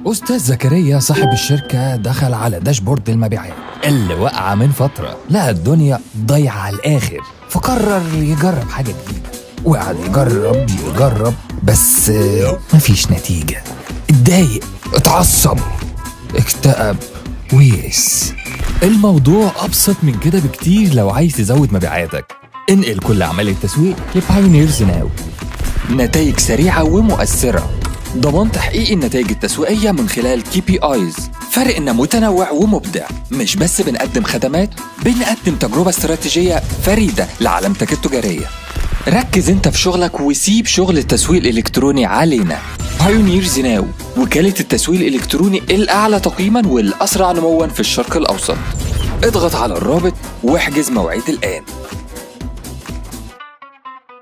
أستاذ زكريا صاحب الشركة دخل على داشبورد المبيعات اللي وقع من فترة لقى الدنيا ضايعة على الآخر فقرر يجرب حاجة جديدة وقعد يجرب يجرب بس آه، مفيش نتيجة اتضايق اتعصب اكتئب ويس الموضوع أبسط من كده بكتير لو عايز تزود مبيعاتك انقل كل أعمال التسويق لبايونيرز ناو نتائج سريعة ومؤثرة ضمان تحقيق النتائج التسويقية من خلال كي بي ايز فرقنا متنوع ومبدع مش بس بنقدم خدمات بنقدم تجربة استراتيجية فريدة لعلامتك التجارية ركز انت في شغلك وسيب شغل التسويق الالكتروني علينا بايونيرز ناو وكالة التسويق الالكتروني الاعلى تقييما والاسرع نموا في الشرق الاوسط اضغط على الرابط واحجز موعد الان